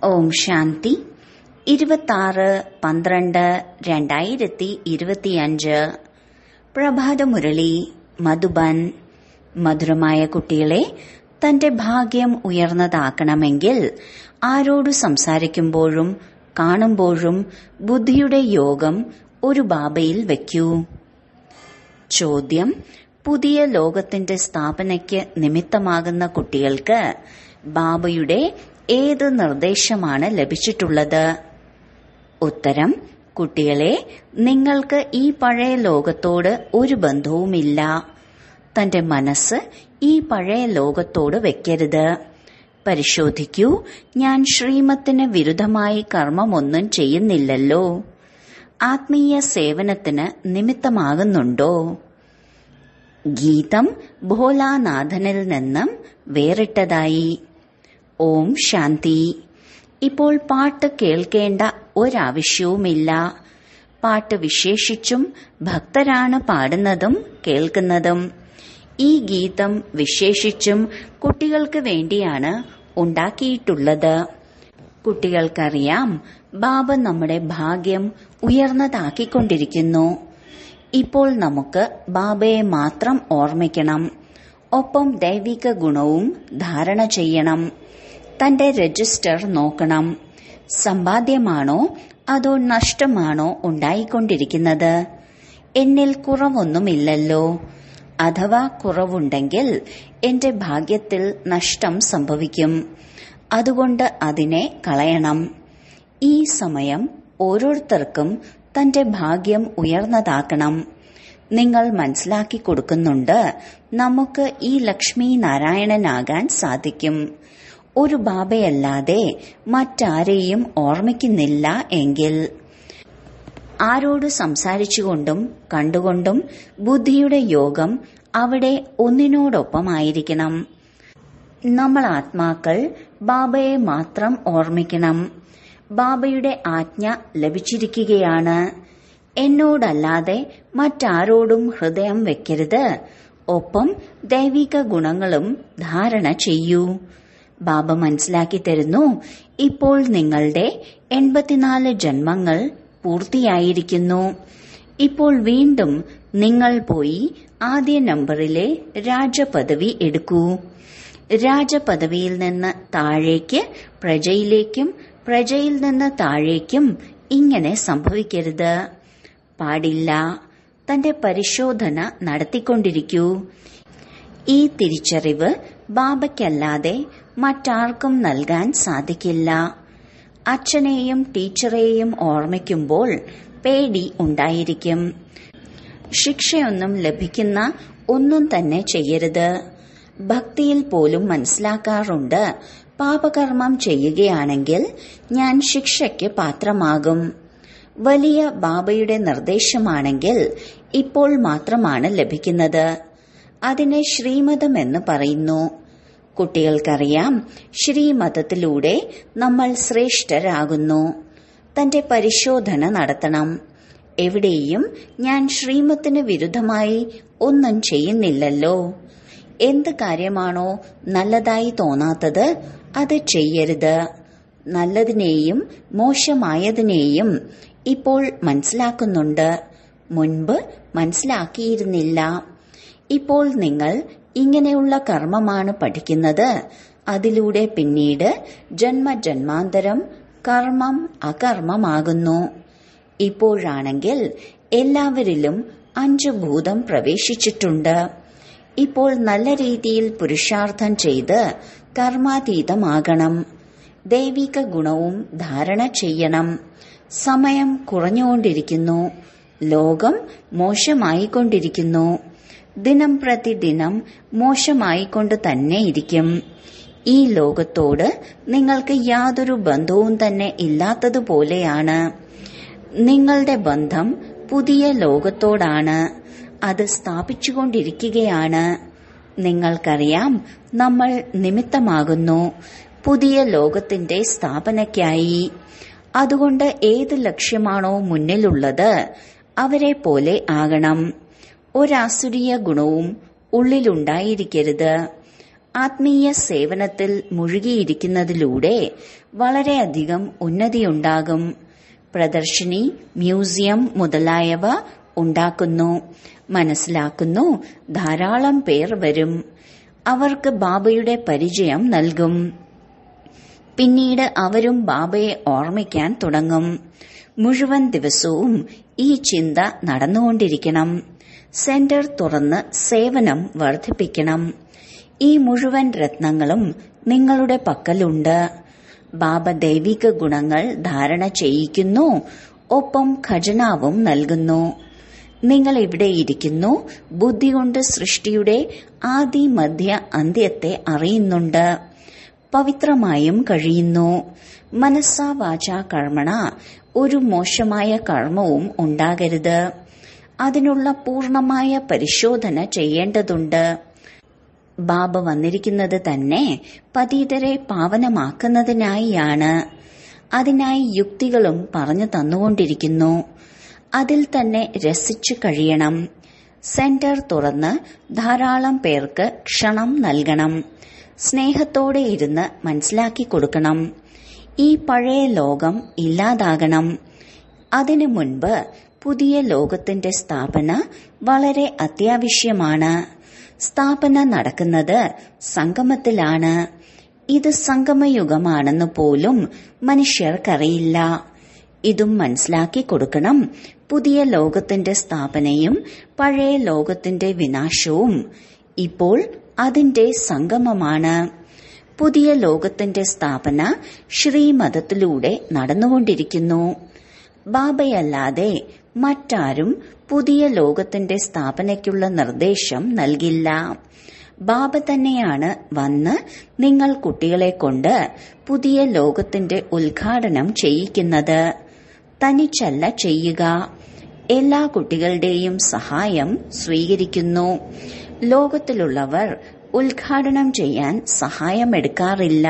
ഓം ശാന്തി ഇരുപത്താറ് പന്ത്രണ്ട് രണ്ടായിരത്തി ഇരുപത്തിയഞ്ച് പ്രഭാതമുരളി മധുബൻ മധുരമായ കുട്ടികളെ തന്റെ ഭാഗ്യം ഉയർന്നതാക്കണമെങ്കിൽ ആരോട് സംസാരിക്കുമ്പോഴും കാണുമ്പോഴും ബുദ്ധിയുടെ യോഗം ഒരു ബാബയിൽ വയ്ക്കൂ ചോദ്യം പുതിയ ലോകത്തിന്റെ സ്ഥാപനയ്ക്ക് നിമിത്തമാകുന്ന കുട്ടികൾക്ക് ബാബയുടെ ഏത് നിർദ്ദേശമാണ് ലഭിച്ചിട്ടുള്ളത് ഉത്തരം കുട്ടികളെ നിങ്ങൾക്ക് ഈ പഴയ ലോകത്തോട് ഒരു ബന്ധവുമില്ല തന്റെ മനസ്സ് ഈ പഴയ ലോകത്തോട് വെക്കരുത് പരിശോധിക്കൂ ഞാൻ ശ്രീമത്തിന് വിരുദ്ധമായി കർമ്മമൊന്നും ചെയ്യുന്നില്ലല്ലോ ആത്മീയ സേവനത്തിന് നിമിത്തമാകുന്നുണ്ടോ ഗീതം ഭോലാനാഥനിൽ നിന്നും വേറിട്ടതായി ഓം ശാന്തി ഇപ്പോൾ പാട്ട് കേൾക്കേണ്ട ഒരാവശ്യവുമില്ല പാട്ട് വിശേഷിച്ചും ഭക്തരാണ് പാടുന്നതും കേൾക്കുന്നതും ഈ ഗീതം വിശേഷിച്ചും കുട്ടികൾക്ക് വേണ്ടിയാണ് ഉണ്ടാക്കിയിട്ടുള്ളത് കുട്ടികൾക്കറിയാം ബാബ നമ്മുടെ ഭാഗ്യം ഉയർന്നതാക്കിക്കൊണ്ടിരിക്കുന്നു ഇപ്പോൾ നമുക്ക് ബാബയെ മാത്രം ഓർമ്മിക്കണം ഒപ്പം ദൈവിക ഗുണവും ധാരണ ചെയ്യണം തന്റെ രജിസ്റ്റർ നോക്കണം സമ്പാദ്യമാണോ അതോ നഷ്ടമാണോ ഉണ്ടായിക്കൊണ്ടിരിക്കുന്നത് എന്നിൽ കുറവൊന്നുമില്ലല്ലോ അഥവാ കുറവുണ്ടെങ്കിൽ എന്റെ ഭാഗ്യത്തിൽ നഷ്ടം സംഭവിക്കും അതുകൊണ്ട് അതിനെ കളയണം ഈ സമയം ഓരോരുത്തർക്കും തന്റെ ഭാഗ്യം ഉയർന്നതാക്കണം നിങ്ങൾ മനസ്സിലാക്കി കൊടുക്കുന്നുണ്ട് നമുക്ക് ഈ ലക്ഷ്മി നാരായണനാകാൻ സാധിക്കും ഒരു ബാബയല്ലാതെ മറ്റാരെയും ഓർമ്മിക്കുന്നില്ല എങ്കിൽ ആരോട് സംസാരിച്ചുകൊണ്ടും കണ്ടുകൊണ്ടും ബുദ്ധിയുടെ യോഗം അവിടെ ഒന്നിനോടൊപ്പമായിരിക്കണം നമ്മൾ ആത്മാക്കൾ ബാബയെ മാത്രം ഓർമ്മിക്കണം ബാബയുടെ ആജ്ഞ ലഭിച്ചിരിക്കുകയാണ് എന്നോടല്ലാതെ മറ്റാരോടും ഹൃദയം വെക്കരുത് ഒപ്പം ദൈവിക ഗുണങ്ങളും ധാരണ ചെയ്യൂ ബാബ മനസ്സിലാക്കി തരുന്നു ഇപ്പോൾ നിങ്ങളുടെ എൺപത്തിനാല് ജന്മങ്ങൾ പൂർത്തിയായിരിക്കുന്നു ഇപ്പോൾ വീണ്ടും നിങ്ങൾ പോയി ആദ്യ നമ്പറിലെ രാജപദവി എടുക്കൂ രാജപദവിയിൽ നിന്ന് താഴേക്ക് പ്രജയിലേക്കും പ്രജയിൽ നിന്ന് താഴേക്കും ഇങ്ങനെ സംഭവിക്കരുത് പാടില്ല തന്റെ പരിശോധന നടത്തിക്കൊണ്ടിരിക്കൂ ഈ തിരിച്ചറിവ് ബാബയ്ക്കല്ലാതെ മറ്റാർക്കും നൽകാൻ സാധിക്കില്ല അച്ഛനെയും ടീച്ചറെയും ഓർമ്മിക്കുമ്പോൾ പേടി ഉണ്ടായിരിക്കും ശിക്ഷയൊന്നും ലഭിക്കുന്ന ഒന്നും തന്നെ ചെയ്യരുത് ഭക്തിയിൽ പോലും മനസ്സിലാക്കാറുണ്ട് പാപകർമ്മം ചെയ്യുകയാണെങ്കിൽ ഞാൻ ശിക്ഷയ്ക്ക് പാത്രമാകും വലിയ ബാബയുടെ നിർദ്ദേശമാണെങ്കിൽ ഇപ്പോൾ മാത്രമാണ് ലഭിക്കുന്നത് അതിനെ ശ്രീമതം എന്ന് പറയുന്നു കുട്ടികൾക്കറിയാം ശ്രീമതത്തിലൂടെ നമ്മൾ ശ്രേഷ്ഠരാകുന്നു തന്റെ പരിശോധന നടത്തണം എവിടെയും ഞാൻ ശ്രീമത്തിന് വിരുദ്ധമായി ഒന്നും ചെയ്യുന്നില്ലല്ലോ എന്ത് കാര്യമാണോ നല്ലതായി തോന്നാത്തത് അത് ചെയ്യരുത് നല്ലതിനെയും മോശമായതിനെയും ഇപ്പോൾ മനസ്സിലാക്കുന്നുണ്ട് മുൻപ് മനസ്സിലാക്കിയിരുന്നില്ല ഇപ്പോൾ നിങ്ങൾ ഇങ്ങനെയുള്ള കർമ്മമാണ് പഠിക്കുന്നത് അതിലൂടെ പിന്നീട് ജന്മജന്മാന്തരം കർമ്മം അകർമ്മമാകുന്നു ഇപ്പോഴാണെങ്കിൽ എല്ലാവരിലും അഞ്ചു ഭൂതം പ്രവേശിച്ചിട്ടുണ്ട് ഇപ്പോൾ നല്ല രീതിയിൽ പുരുഷാർത്ഥം ചെയ്ത് കർമാതീതമാകണം ദൈവിക ഗുണവും ധാരണ ചെയ്യണം സമയം കുറഞ്ഞുകൊണ്ടിരിക്കുന്നു ലോകം മോശമായിക്കൊണ്ടിരിക്കുന്നു ദിനം പ്രതിദിനം മോശമായിക്കൊണ്ട് തന്നെ ഇരിക്കും ഈ ലോകത്തോട് നിങ്ങൾക്ക് യാതൊരു ബന്ധവും തന്നെ ഇല്ലാത്തതുപോലെയാണ് നിങ്ങളുടെ ബന്ധം പുതിയ ലോകത്തോടാണ് അത് സ്ഥാപിച്ചുകൊണ്ടിരിക്കുകയാണ് നിങ്ങൾക്കറിയാം നമ്മൾ നിമിത്തമാകുന്നു പുതിയ ലോകത്തിന്റെ സ്ഥാപനയ്ക്കായി അതുകൊണ്ട് ഏത് ലക്ഷ്യമാണോ മുന്നിലുള്ളത് അവരെ പോലെ ആകണം ഒരാസുരീയ ഗുണവും ഉള്ളിലുണ്ടായിരിക്കരുത് ആത്മീയ സേവനത്തിൽ മുഴുകിയിരിക്കുന്നതിലൂടെ വളരെയധികം ഉന്നതിയുണ്ടാകും പ്രദർശിനി മ്യൂസിയം മുതലായവ ഉണ്ടാക്കുന്നു മനസ്സിലാക്കുന്നു ധാരാളം പേർ വരും അവർക്ക് ബാബയുടെ പരിചയം നൽകും പിന്നീട് അവരും ബാബയെ ഓർമ്മിക്കാൻ തുടങ്ങും മുഴുവൻ ദിവസവും ഈ ചിന്ത നടന്നുകൊണ്ടിരിക്കണം സെന്റർ തുറന്ന് സേവനം വർദ്ധിപ്പിക്കണം ഈ മുഴുവൻ രത്നങ്ങളും നിങ്ങളുടെ പക്കലുണ്ട് ബാബ ദൈവിക ഗുണങ്ങൾ ധാരണ ചെയ്യിക്കുന്നു ഒപ്പം ഖജനാവും നൽകുന്നു നിങ്ങൾ ഇവിടെ ഇരിക്കുന്നു ബുദ്ധി കൊണ്ട് സൃഷ്ടിയുടെ ആദി മധ്യ അന്ത്യത്തെ അറിയുന്നുണ്ട് പവിത്രമായും കഴിയുന്നു മനസ്സാ വാച കർമ്മണ ഒരു മോശമായ കർമ്മവും ഉണ്ടാകരുത് അതിനുള്ള പൂർണമായ പരിശോധന ചെയ്യേണ്ടതുണ്ട് ബാബ വന്നിരിക്കുന്നത് തന്നെ പതീതരെ പാവനമാക്കുന്നതിനായിയാണ് അതിനായി യുക്തികളും പറഞ്ഞു തന്നുകൊണ്ടിരിക്കുന്നു അതിൽ തന്നെ രസിച്ചു കഴിയണം സെന്റർ തുറന്ന് ധാരാളം പേർക്ക് ക്ഷണം നൽകണം സ്നേഹത്തോടെ ഇരുന്ന് മനസ്സിലാക്കി കൊടുക്കണം ഈ പഴയ ലോകം ഇല്ലാതാകണം അതിനു മുൻപ് പുതിയ ലോകത്തിന്റെ സ്ഥാപന വളരെ അത്യാവശ്യമാണ് സ്ഥാപന നടക്കുന്നത് സംഗമത്തിലാണ് ഇത് സംഗമയുഗമാണെന്ന് പോലും മനുഷ്യർക്കറിയില്ല ഇതും മനസ്സിലാക്കി കൊടുക്കണം പുതിയ ലോകത്തിന്റെ സ്ഥാപനയും പഴയ ലോകത്തിന്റെ വിനാശവും ഇപ്പോൾ അതിന്റെ സംഗമമാണ് പുതിയ ലോകത്തിന്റെ സ്ഥാപന ശ്രീമതത്തിലൂടെ നടന്നുകൊണ്ടിരിക്കുന്നു ബാബയല്ലാതെ മറ്റാരും പുതിയ ലോകത്തിന്റെ സ്ഥാപനയ്ക്കുള്ള നിർദ്ദേശം നൽകില്ല ബാബ തന്നെയാണ് വന്ന് നിങ്ങൾ കുട്ടികളെ കൊണ്ട് പുതിയ ലോകത്തിന്റെ ഉദ്ഘാടനം ചെയ്യിക്കുന്നത് തനിച്ചല്ല ചെയ്യുക എല്ലാ കുട്ടികളുടെയും സഹായം സ്വീകരിക്കുന്നു ലോകത്തിലുള്ളവർ ഉദ്ഘാടനം ചെയ്യാൻ സഹായമെടുക്കാറില്ല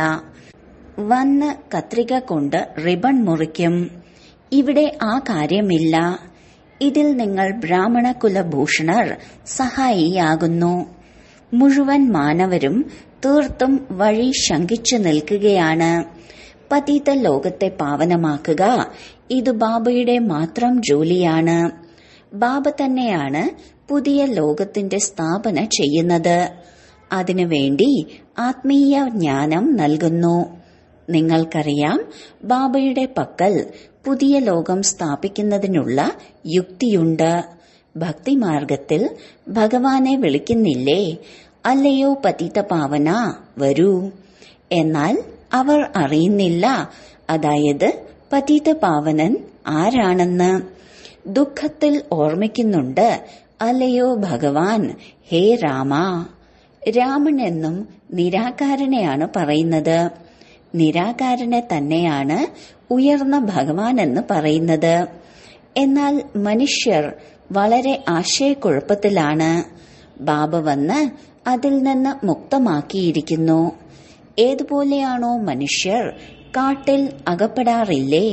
വന്ന് കത്രിക കൊണ്ട് റിബൺ മുറിക്കും ഇവിടെ ആ കാര്യമില്ല ഇതിൽ നിങ്ങൾ ബ്രാഹ്മണ കുലഭൂഷണർ സഹായിയാകുന്നു മുഴുവൻ മാനവരും തീർത്തും വഴി ശങ്കിച്ചു നിൽക്കുകയാണ് പതീത ലോകത്തെ പാവനമാക്കുക ഇത് ബാബയുടെ മാത്രം ജോലിയാണ് ബാബ തന്നെയാണ് പുതിയ ലോകത്തിന്റെ സ്ഥാപന ചെയ്യുന്നത് അതിനുവേണ്ടി ആത്മീയ ജ്ഞാനം നൽകുന്നു നിങ്ങൾക്കറിയാം ബാബയുടെ പക്കൽ പുതിയ ലോകം സ്ഥാപിക്കുന്നതിനുള്ള യുക്തിയുണ്ട് ഭക്തിമാർഗത്തിൽ ഭഗവാനെ വിളിക്കുന്നില്ലേ അല്ലയോ പതിത പാവന വരൂ എന്നാൽ അവർ അറിയുന്നില്ല അതായത് പതിത പാവനൻ ആരാണെന്ന് ദുഃഖത്തിൽ ഓർമ്മിക്കുന്നുണ്ട് അല്ലയോ ഭഗവാൻ ഹേ രാമ രാമൻ എന്നും നിരാകാരനെയാണ് പറയുന്നത് നിരാകാരനെ തന്നെയാണ് ഉയർന്ന ഭഗവാൻ എന്ന് പറയുന്നത് എന്നാൽ മനുഷ്യർ വളരെ ആശയക്കുഴപ്പത്തിലാണ് ബാബ വന്ന് അതിൽ നിന്ന് മുക്തമാക്കിയിരിക്കുന്നു ഏതുപോലെയാണോ മനുഷ്യർ കാട്ടിൽ അകപ്പെടാറില്ലേ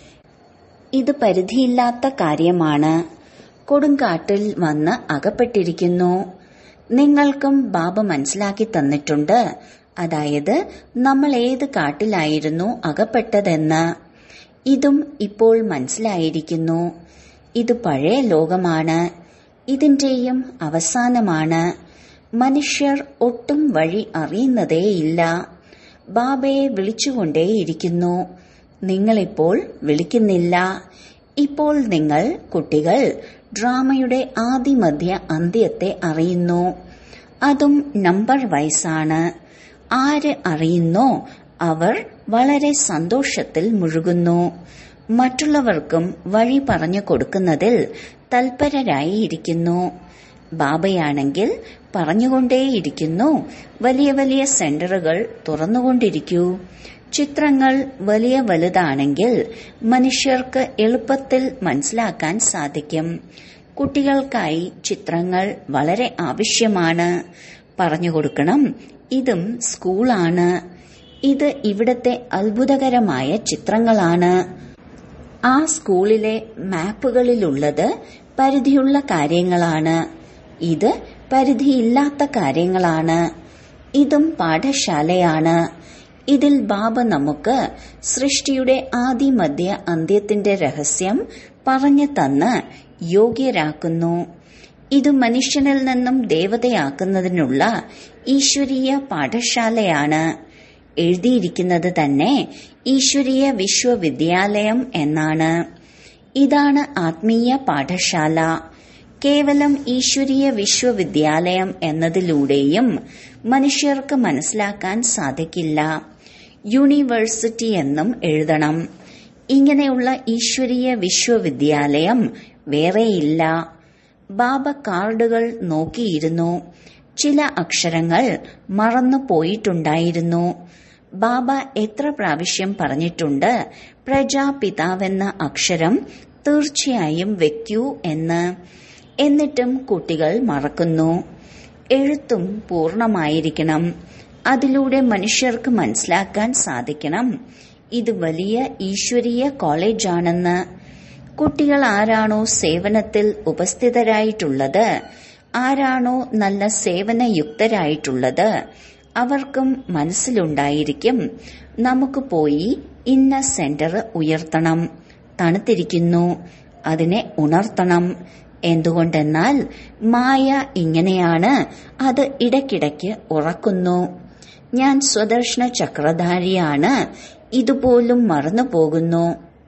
ഇത് പരിധിയില്ലാത്ത കാര്യമാണ് കൊടുങ്കാട്ടിൽ വന്ന് അകപ്പെട്ടിരിക്കുന്നു നിങ്ങൾക്കും ബാബ മനസ്സിലാക്കി തന്നിട്ടുണ്ട് അതായത് നമ്മൾ ഏത് കാട്ടിലായിരുന്നു അകപ്പെട്ടതെന്ന് ഇതും ഇപ്പോൾ മനസ്സിലായിരിക്കുന്നു ഇത് പഴയ ലോകമാണ് ഇതിന്റെയും അവസാനമാണ് മനുഷ്യർ ഒട്ടും വഴി അറിയുന്നതേയില്ല ബാബയെ വിളിച്ചുകൊണ്ടേയിരിക്കുന്നു നിങ്ങളിപ്പോൾ വിളിക്കുന്നില്ല ഇപ്പോൾ നിങ്ങൾ കുട്ടികൾ ഡ്രാമയുടെ ആദിമധ്യ അന്ത്യത്തെ അറിയുന്നു അതും നമ്പർ വൈസാണ് ആര് അറിയുന്നോ അവർ വളരെ സന്തോഷത്തിൽ മുഴുകുന്നു മറ്റുള്ളവർക്കും വഴി പറഞ്ഞു കൊടുക്കുന്നതിൽ തൽപരരായി ഇരിക്കുന്നു ബാബയാണെങ്കിൽ പറഞ്ഞുകൊണ്ടേയിരിക്കുന്നു വലിയ വലിയ സെന്ററുകൾ തുറന്നുകൊണ്ടിരിക്കൂ ചിത്രങ്ങൾ വലിയ വലുതാണെങ്കിൽ മനുഷ്യർക്ക് എളുപ്പത്തിൽ മനസ്സിലാക്കാൻ സാധിക്കും കുട്ടികൾക്കായി ചിത്രങ്ങൾ വളരെ ആവശ്യമാണ് പറഞ്ഞുകൊടുക്കണം ഇതും സ്കൂളാണ് ഇത് ഇവിടത്തെ അത്ഭുതകരമായ ചിത്രങ്ങളാണ് ആ സ്കൂളിലെ മാപ്പുകളിലുള്ളത് പരിധിയുള്ള കാര്യങ്ങളാണ് ഇത് പരിധിയില്ലാത്ത കാര്യങ്ങളാണ് ഇതും പാഠശാലയാണ് ഇതിൽ ബാബ നമുക്ക് സൃഷ്ടിയുടെ ആദിമധ്യ അന്ത്യത്തിന്റെ രഹസ്യം പറഞ്ഞു തന്ന് യോഗ്യരാക്കുന്നു ഇത് മനുഷ്യനിൽ നിന്നും ദേവതയാക്കുന്നതിനുള്ള ഈശ്വരീയ പാഠശാലയാണ് എഴുതിയിരിക്കുന്നത് തന്നെ ഈശ്വരീയ വിശ്വവിദ്യാലയം എന്നാണ് ഇതാണ് ആത്മീയ പാഠശാല കേവലം ഈശ്വരീയ വിശ്വവിദ്യാലയം എന്നതിലൂടെയും മനുഷ്യർക്ക് മനസ്സിലാക്കാൻ സാധിക്കില്ല യൂണിവേഴ്സിറ്റി എന്നും എഴുതണം ഇങ്ങനെയുള്ള ഈശ്വരീയ വിശ്വവിദ്യാലയം വേറെയില്ല ബാബ കാർഡുകൾ നോക്കിയിരുന്നു ചില അക്ഷരങ്ങൾ മറന്നു പോയിട്ടുണ്ടായിരുന്നു ബാബ എത്ര പ്രാവശ്യം പറഞ്ഞിട്ടുണ്ട് പ്രജാപിതാവെന്ന അക്ഷരം തീർച്ചയായും വെക്കൂ എന്ന് എന്നിട്ടും കുട്ടികൾ മറക്കുന്നു എഴുത്തും പൂർണമായിരിക്കണം അതിലൂടെ മനുഷ്യർക്ക് മനസ്സിലാക്കാൻ സാധിക്കണം ഇത് വലിയ ഈശ്വരീയ കോളേജാണെന്ന് കുട്ടികൾ ആരാണോ സേവനത്തിൽ ഉപസ്ഥിതരായിട്ടുള്ളത് ആരാണോ നല്ല സേവനയുക്തരായിട്ടുള്ളത് അവർക്കും മനസ്സിലുണ്ടായിരിക്കും നമുക്ക് പോയി ഇന്ന സെന്റർ ഉയർത്തണം തണുത്തിരിക്കുന്നു അതിനെ ഉണർത്തണം എന്തുകൊണ്ടെന്നാൽ മായ ഇങ്ങനെയാണ് അത് ഇടയ്ക്കിടയ്ക്ക് ഉറക്കുന്നു ഞാൻ സ്വദർശന ചക്രധാരിയാണ് ഇതുപോലും മറന്നു പോകുന്നു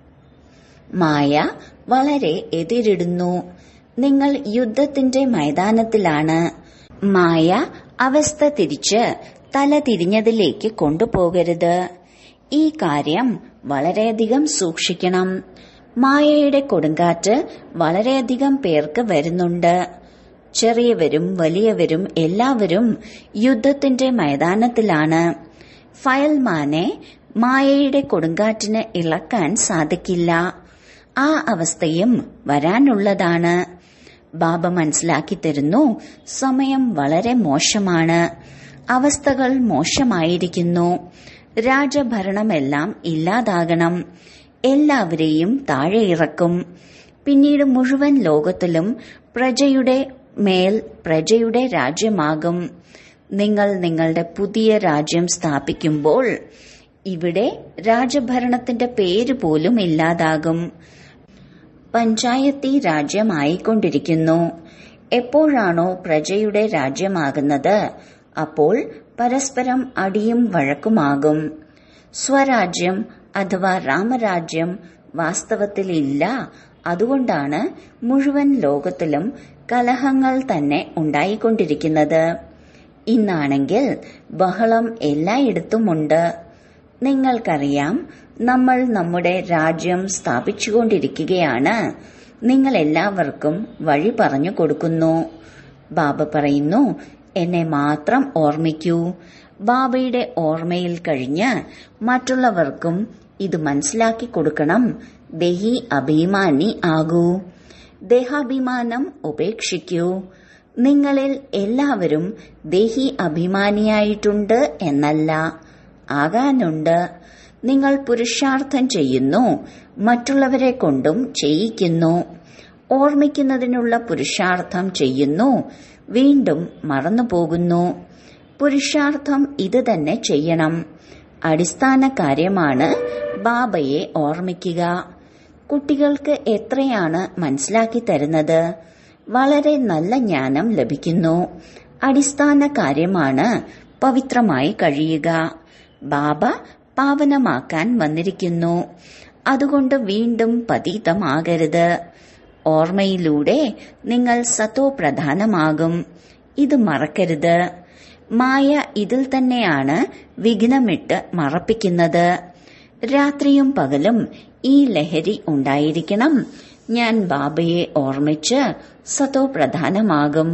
മായ വളരെ എതിരിടുന്നു നിങ്ങൾ യുദ്ധത്തിന്റെ മൈതാനത്തിലാണ് മായ അവസ്ഥ തിരിച്ച് തല തിരിഞ്ഞതിലേക്ക് കൊണ്ടുപോകരുത് ഈ കാര്യം വളരെയധികം സൂക്ഷിക്കണം മായയുടെ കൊടുങ്കാറ്റ് വളരെയധികം പേർക്ക് വരുന്നുണ്ട് ചെറിയവരും വലിയവരും എല്ലാവരും യുദ്ധത്തിന്റെ മൈതാനത്തിലാണ് ഫയൽമാനെ മായയുടെ കൊടുങ്കാറ്റിന് ഇളക്കാൻ സാധിക്കില്ല ആ അവസ്ഥയും വരാനുള്ളതാണ് ബാബ മനസ്സിലാക്കി തരുന്നു സമയം വളരെ മോശമാണ് അവസ്ഥകൾ മോശമായിരിക്കുന്നു രാജഭരണമെല്ലാം ഇല്ലാതാകണം എല്ലാവരെയും താഴെ ഇറക്കും പിന്നീട് മുഴുവൻ ലോകത്തിലും പ്രജയുടെ മേൽ പ്രജയുടെ രാജ്യമാകും നിങ്ങൾ നിങ്ങളുടെ പുതിയ രാജ്യം സ്ഥാപിക്കുമ്പോൾ ഇവിടെ രാജഭരണത്തിന്റെ പേര് പോലും ഇല്ലാതാകും പഞ്ചായത്തി രാജ്യമായിക്കൊണ്ടിരിക്കുന്നു എപ്പോഴാണോ പ്രജയുടെ രാജ്യമാകുന്നത് അപ്പോൾ പരസ്പരം അടിയും വഴക്കുമാകും സ്വരാജ്യം അഥവാ രാമരാജ്യം വാസ്തവത്തിൽ ഇല്ല അതുകൊണ്ടാണ് മുഴുവൻ ലോകത്തിലും കലഹങ്ങൾ തന്നെ ഉണ്ടായിക്കൊണ്ടിരിക്കുന്നത് ഇന്നാണെങ്കിൽ ബഹളം എല്ലായിടത്തുമുണ്ട് നിങ്ങൾക്കറിയാം നമ്മൾ നമ്മുടെ രാജ്യം സ്ഥാപിച്ചുകൊണ്ടിരിക്കുകയാണ് നിങ്ങൾ എല്ലാവർക്കും വഴി പറഞ്ഞു കൊടുക്കുന്നു ബാബ പറയുന്നു എന്നെ മാത്രം ഓർമ്മിക്കൂ ബാബയുടെ ഓർമ്മയിൽ കഴിഞ്ഞ് മറ്റുള്ളവർക്കും ഇത് മനസ്സിലാക്കി കൊടുക്കണം ദേഹി അഭിമാനി ആകൂ ദേഹാഭിമാനം ഉപേക്ഷിക്കൂ നിങ്ങളിൽ എല്ലാവരും ദേഹി അഭിമാനിയായിട്ടുണ്ട് എന്നല്ല ആകാനുണ്ട് നിങ്ങൾ പുരുഷാർത്ഥം ചെയ്യുന്നു മറ്റുള്ളവരെ കൊണ്ടും ചെയ്യിക്കുന്നു ഓർമ്മിക്കുന്നതിനുള്ള പുരുഷാർത്ഥം ചെയ്യുന്നു വീണ്ടും മറന്നുപോകുന്നു പുരുഷാർത്ഥം ഇത് തന്നെ ചെയ്യണം അടിസ്ഥാന കാര്യമാണ് ബാബയെ ഓർമ്മിക്കുക കുട്ടികൾക്ക് എത്രയാണ് മനസ്സിലാക്കി തരുന്നത് വളരെ നല്ല ജ്ഞാനം ലഭിക്കുന്നു അടിസ്ഥാന കാര്യമാണ് പവിത്രമായി കഴിയുക ബാബ പാവനമാക്കാൻ വന്നിരിക്കുന്നു അതുകൊണ്ട് വീണ്ടും പതീതമാകരുത് ഓർമ്മയിലൂടെ നിങ്ങൾ സത്തോ പ്രധാനമാകും ഇത് മറക്കരുത് മായ ഇതിൽ തന്നെയാണ് വിഘ്നമിട്ട് മറപ്പിക്കുന്നത് രാത്രിയും പകലും ഈ ലഹരി ഉണ്ടായിരിക്കണം ഞാൻ ബാബയെ ഓർമ്മിച്ച് സതോ പ്രധാനമാകും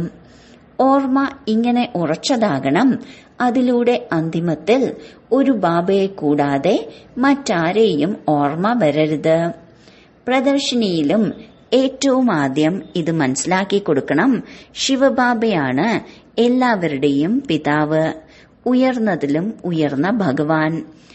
ഓർമ്മ ഇങ്ങനെ ഉറച്ചതാകണം അതിലൂടെ അന്തിമത്തിൽ ഒരു ബാബയെ കൂടാതെ മറ്റാരെയും ഓർമ്മ വരരുത് പ്രദർശിനിയിലും ഏറ്റവും ആദ്യം ഇത് മനസ്സിലാക്കി കൊടുക്കണം ശിവബാബയാണ് എല്ലാവരുടെയും പിതാവ് ഉയർന്നതിലും ഉയർന്ന ഭഗവാൻ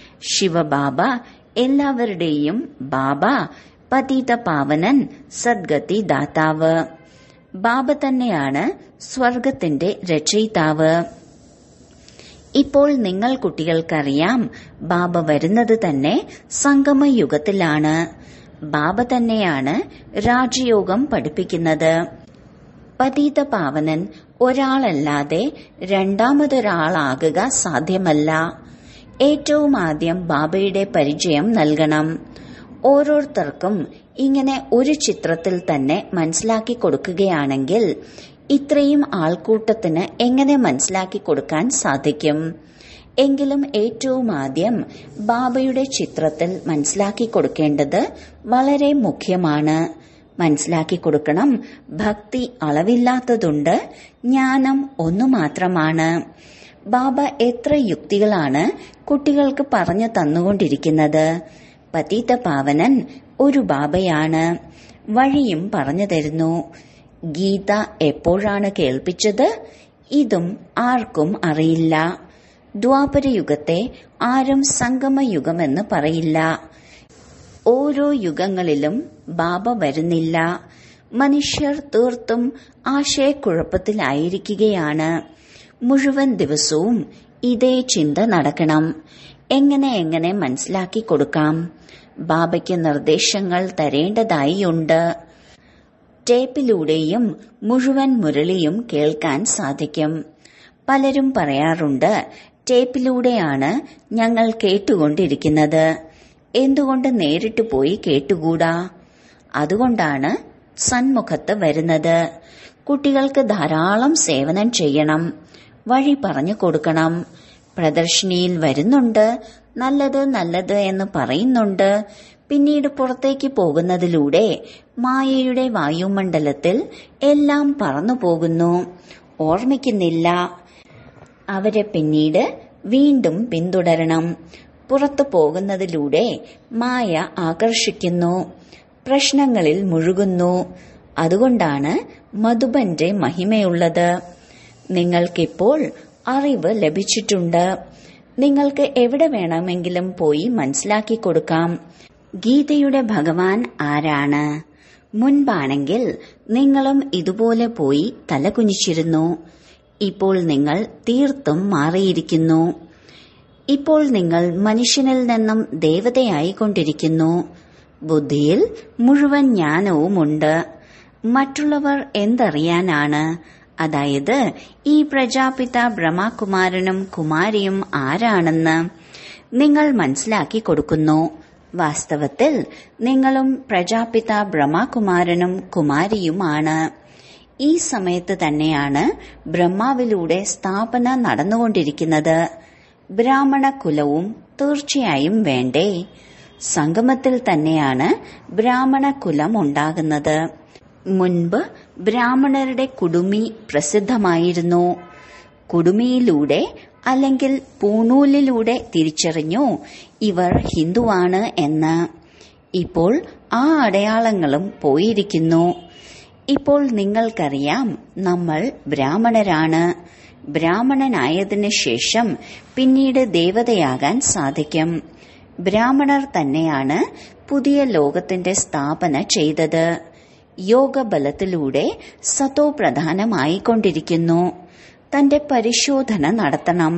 ശിവബാബ എല്ലാവരുടെയും ബാബ പതീത പാവനൻ സദ്ഗതി ദാതാവ് ബാബ തന്നെയാണ് സ്വർഗത്തിന്റെ രചയിതാവ് ഇപ്പോൾ നിങ്ങൾ കുട്ടികൾക്കറിയാം ബാബ വരുന്നത് തന്നെ സംഗമയുഗത്തിലാണ് ബാബ തന്നെയാണ് രാജയോഗം പഠിപ്പിക്കുന്നത് പതീത പാവനൻ ഒരാളല്ലാതെ രണ്ടാമതൊരാളാകുക സാധ്യമല്ല ഏറ്റവും ആദ്യം ബാബയുടെ പരിചയം നൽകണം ഓരോരുത്തർക്കും ഇങ്ങനെ ഒരു ചിത്രത്തിൽ തന്നെ മനസ്സിലാക്കി കൊടുക്കുകയാണെങ്കിൽ ഇത്രയും ആൾക്കൂട്ടത്തിന് എങ്ങനെ മനസ്സിലാക്കി കൊടുക്കാൻ സാധിക്കും എങ്കിലും ഏറ്റവും ആദ്യം ബാബയുടെ ചിത്രത്തിൽ മനസ്സിലാക്കി കൊടുക്കേണ്ടത് വളരെ മുഖ്യമാണ് മനസ്സിലാക്കി കൊടുക്കണം ഭക്തി അളവില്ലാത്തതുണ്ട് ജ്ഞാനം ഒന്നു മാത്രമാണ് ബാബ എത്ര യുക്തികളാണ് കുട്ടികൾക്ക് പറഞ്ഞു തന്നുകൊണ്ടിരിക്കുന്നത് പതീത പാവനൻ ഒരു ബാബയാണ് വഴിയും പറഞ്ഞു തരുന്നു ഗീത എപ്പോഴാണ് കേൾപ്പിച്ചത് ഇതും ആർക്കും അറിയില്ല ദ്വാപരയുഗത്തെ ആരും സംഗമയുഗമെന്ന് പറയില്ല ഓരോ യുഗങ്ങളിലും ബാബ വരുന്നില്ല മനുഷ്യർ തീർത്തും ആശയക്കുഴപ്പത്തിലായിരിക്കുകയാണ് മുഴുവൻ ദിവസവും ഇതേ ചിന്ത നടക്കണം എങ്ങനെ എങ്ങനെ മനസ്സിലാക്കി കൊടുക്കാം ബാബയ്ക്ക് നിർദ്ദേശങ്ങൾ തരേണ്ടതായി ഉണ്ട് ടേപ്പിലൂടെയും മുഴുവൻ മുരളിയും കേൾക്കാൻ സാധിക്കും പലരും പറയാറുണ്ട് ടേപ്പിലൂടെയാണ് ഞങ്ങൾ കേട്ടുകൊണ്ടിരിക്കുന്നത് എന്തുകൊണ്ട് നേരിട്ട് പോയി കേട്ടുകൂടാ അതുകൊണ്ടാണ് സന്മുഖത്ത് വരുന്നത് കുട്ടികൾക്ക് ധാരാളം സേവനം ചെയ്യണം വഴി പറഞ്ഞു കൊടുക്കണം പ്രദർശിനിയിൽ വരുന്നുണ്ട് നല്ലത് നല്ലത് എന്ന് പറയുന്നുണ്ട് പിന്നീട് പുറത്തേക്ക് പോകുന്നതിലൂടെ മായയുടെ വായുമണ്ഡലത്തിൽ എല്ലാം പറന്നു പോകുന്നു ഓർമ്മിക്കുന്നില്ല അവരെ പിന്നീട് വീണ്ടും പിന്തുടരണം പുറത്തു പോകുന്നതിലൂടെ മായ ആകർഷിക്കുന്നു പ്രശ്നങ്ങളിൽ മുഴുകുന്നു അതുകൊണ്ടാണ് മധുബന്റെ മഹിമയുള്ളത് നിങ്ങൾക്കിപ്പോൾ അറിവ് ലഭിച്ചിട്ടുണ്ട് നിങ്ങൾക്ക് എവിടെ വേണമെങ്കിലും പോയി മനസ്സിലാക്കി കൊടുക്കാം ഗീതയുടെ ഭഗവാൻ ആരാണ് മുൻപാണെങ്കിൽ നിങ്ങളും ഇതുപോലെ പോയി തലകുനിച്ചിരുന്നു ഇപ്പോൾ നിങ്ങൾ തീർത്തും മാറിയിരിക്കുന്നു ഇപ്പോൾ നിങ്ങൾ മനുഷ്യനിൽ നിന്നും ദേവതയായിക്കൊണ്ടിരിക്കുന്നു ബുദ്ധിയിൽ മുഴുവൻ ജ്ഞാനവുമുണ്ട് മറ്റുള്ളവർ എന്തറിയാനാണ് അതായത് ഈ പ്രജാപിത ബ്രഹ്മകുമാരനും കുമാരിയും ആരാണെന്ന് നിങ്ങൾ മനസ്സിലാക്കി കൊടുക്കുന്നു വാസ്തവത്തിൽ നിങ്ങളും പ്രജാപിത ബ്രഹ്മകുമാരനും കുമാരിയുമാണ് ഈ സമയത്ത് തന്നെയാണ് ബ്രഹ്മാവിലൂടെ സ്ഥാപന നടന്നുകൊണ്ടിരിക്കുന്നത് ബ്രാഹ്മണ കുലവും തീർച്ചയായും വേണ്ടേ സംഗമത്തിൽ തന്നെയാണ് ബ്രാഹ്മണ കുലം ഉണ്ടാകുന്നത് മുൻപ് ബ്രാഹ്മണരുടെ കുടുമി പ്രസിദ്ധമായിരുന്നു കുടുമിയിലൂടെ അല്ലെങ്കിൽ പൂണൂലിലൂടെ തിരിച്ചറിഞ്ഞു ഇവർ ഹിന്ദുവാണ് എന്ന് ഇപ്പോൾ ആ അടയാളങ്ങളും പോയിരിക്കുന്നു ഇപ്പോൾ നിങ്ങൾക്കറിയാം നമ്മൾ ബ്രാഹ്മണരാണ് ബ്രാഹ്മണനായതിനു ശേഷം പിന്നീട് ദേവതയാകാൻ സാധിക്കും ബ്രാഹ്മണർ തന്നെയാണ് പുതിയ ലോകത്തിന്റെ സ്ഥാപന ചെയ്തത് യോഗബലത്തിലൂടെ സത്തോ പ്രധാനമായിക്കൊണ്ടിരിക്കുന്നു തന്റെ പരിശോധന നടത്തണം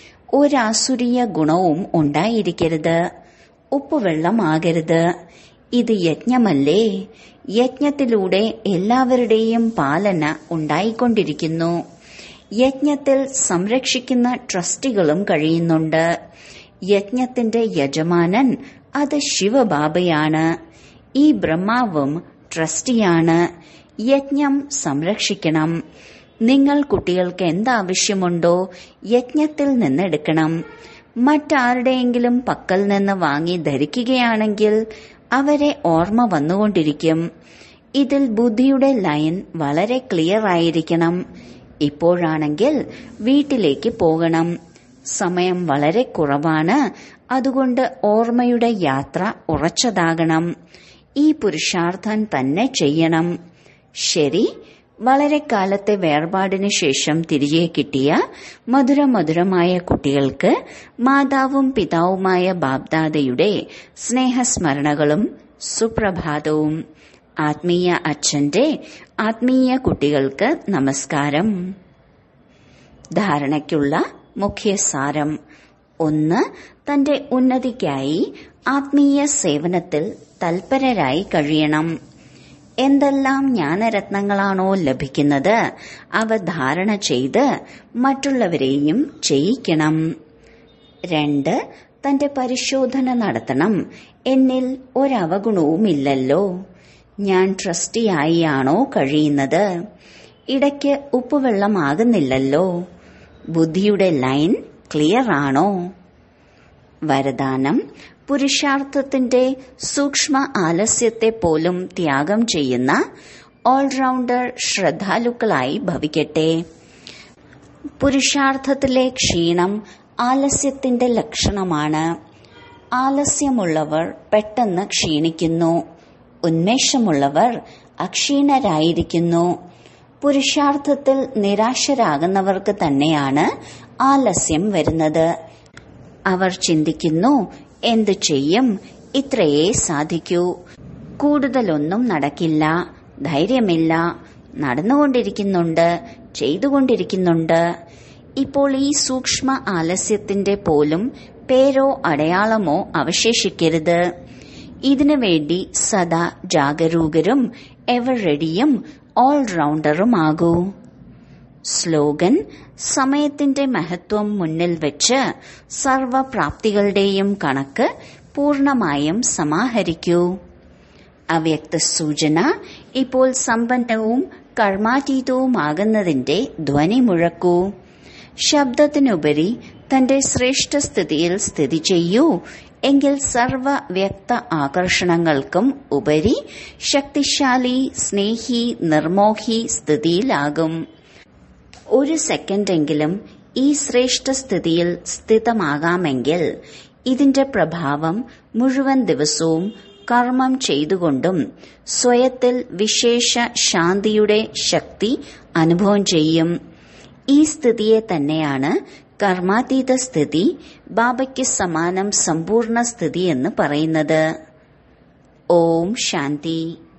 ഒരാസുരീയ ഗുണവും ഉണ്ടായിരിക്കരുത് ഉപ്പുവെള്ളമാകരുത് ഇത് യജ്ഞമല്ലേ യജ്ഞത്തിലൂടെ എല്ലാവരുടെയും പാലന ഉണ്ടായിക്കൊണ്ടിരിക്കുന്നു യജ്ഞത്തിൽ സംരക്ഷിക്കുന്ന ട്രസ്റ്റികളും കഴിയുന്നുണ്ട് യജ്ഞത്തിന്റെ യജമാനൻ അത് ശിവബാബയാണ് ഈ ബ്രഹ്മാവും ട്രസ്റ്റിയാണ് യജ്ഞം സംരക്ഷിക്കണം നിങ്ങൾ കുട്ടികൾക്ക് എന്താവശ്യമുണ്ടോ യജ്ഞത്തിൽ നിന്നെടുക്കണം മറ്റാരുടെയെങ്കിലും പക്കൽ നിന്ന് വാങ്ങി ധരിക്കുകയാണെങ്കിൽ അവരെ ഓർമ്മ വന്നുകൊണ്ടിരിക്കും ഇതിൽ ബുദ്ധിയുടെ ലൈൻ വളരെ ക്ലിയർ ആയിരിക്കണം ഇപ്പോഴാണെങ്കിൽ വീട്ടിലേക്ക് പോകണം സമയം വളരെ കുറവാണ് അതുകൊണ്ട് ഓർമ്മയുടെ യാത്ര ഉറച്ചതാകണം ഈ പുരുഷാർത്ഥം തന്നെ ചെയ്യണം ശരി വളരെ കാലത്തെ വേർപാടിനു ശേഷം തിരികെ കിട്ടിയ മധുരമധുരമായ കുട്ടികൾക്ക് മാതാവും പിതാവുമായ ബാബ്ദാദയുടെ സ്നേഹസ്മരണകളും സുപ്രഭാതവും ആത്മീയ അച്ഛന്റെ ആത്മീയ കുട്ടികൾക്ക് നമസ്കാരം ധാരണയ്ക്കുള്ള മുഖ്യസാരം ഒന്ന് തന്റെ ഉന്നതിക്കായി ആത്മീയ സേവനത്തിൽ തൽപരരായി കഴിയണം എന്തെല്ലാം ജ്ഞാനരത്നങ്ങളാണോ ലഭിക്കുന്നത് അവ ധാരണ ചെയ്ത് മറ്റുള്ളവരെയും ചെയ്യിക്കണം രണ്ട് തന്റെ പരിശോധന നടത്തണം എന്നിൽ ഒരവഗുണവുമില്ലല്ലോ ഞാൻ ട്രസ്റ്റിയായിയാണോ കഴിയുന്നത് ഇടയ്ക്ക് ഉപ്പുവെള്ളമാകുന്നില്ലല്ലോ ബുദ്ധിയുടെ ലൈൻ ക്ലിയർ ആണോ വരദാനം പുരുഷാർത്ഥത്തിന്റെ സൂക്ഷ്മ ആലസ്യത്തെ പോലും ത്യാഗം ചെയ്യുന്ന ഓൾറൗണ്ടർ ശ്രദ്ധാലുക്കളായി ഭവിക്കട്ടെ പുരുഷാർത്ഥത്തിലെ ക്ഷീണം ആലസ്യത്തിന്റെ ലക്ഷണമാണ് ആലസ്യമുള്ളവർ പെട്ടെന്ന് ക്ഷീണിക്കുന്നു ഉന്മേഷമുള്ളവർ അക്ഷീണരായിരിക്കുന്നു പുരുഷാർത്ഥത്തിൽ നിരാശരാകുന്നവർക്ക് തന്നെയാണ് ആലസ്യം വരുന്നത് അവർ ചിന്തിക്കുന്നു എന്തു ചെയ്യും ഇത്രയേ സാധിക്കൂ കൂടുതലൊന്നും നടക്കില്ല ധൈര്യമില്ല നടന്നുകൊണ്ടിരിക്കുന്നുണ്ട് ചെയ്തുകൊണ്ടിരിക്കുന്നുണ്ട് ഇപ്പോൾ ഈ സൂക്ഷ്മ ആലസ്യത്തിന്റെ പോലും പേരോ അടയാളമോ അവശേഷിക്കരുത് ഇതിനു വേണ്ടി സദാ ജാഗരൂകരും എവർ റെഡിയും ഓൾറൗണ്ടറുമാകൂ സ്ലോഗൻ സമയത്തിന്റെ മഹത്വം മുന്നിൽ വെച്ച് സർവപ്രാപ്തികളുടെയും കണക്ക് പൂർണമായും സമാഹരിക്കൂ അവ്യക്ത സൂചന ഇപ്പോൾ സമ്പന്നവും കർമാതീതവുമാകുന്നതിന്റെ ധ്വനി മുഴക്കൂ ശബ്ദത്തിനുപരി തന്റെ ശ്രേഷ്ഠസ്ഥിതിയിൽ സ്ഥിതി ചെയ്യൂ എങ്കിൽ സർവ വ്യക്ത ആകർഷണങ്ങൾക്കും ഉപരി ശക്തിശാലി സ്നേഹി നിർമോഹി സ്ഥിതിയിലാകും ഒരു സെക്കൻഡെങ്കിലും ഈ ശ്രേഷ്ഠ സ്ഥിതിയിൽ സ്ഥിതമാകാമെങ്കിൽ ഇതിന്റെ പ്രഭാവം മുഴുവൻ ദിവസവും കർമ്മം ചെയ്തുകൊണ്ടും സ്വയത്തിൽ വിശേഷ ശാന്തിയുടെ ശക്തി അനുഭവം ചെയ്യും ഈ സ്ഥിതിയെ തന്നെയാണ് കർമാതീത സ്ഥിതി ബാബയ്ക്ക് സമാനം സമ്പൂർണ്ണ സ്ഥിതി എന്ന് പറയുന്നത് ഓം ശാന്തി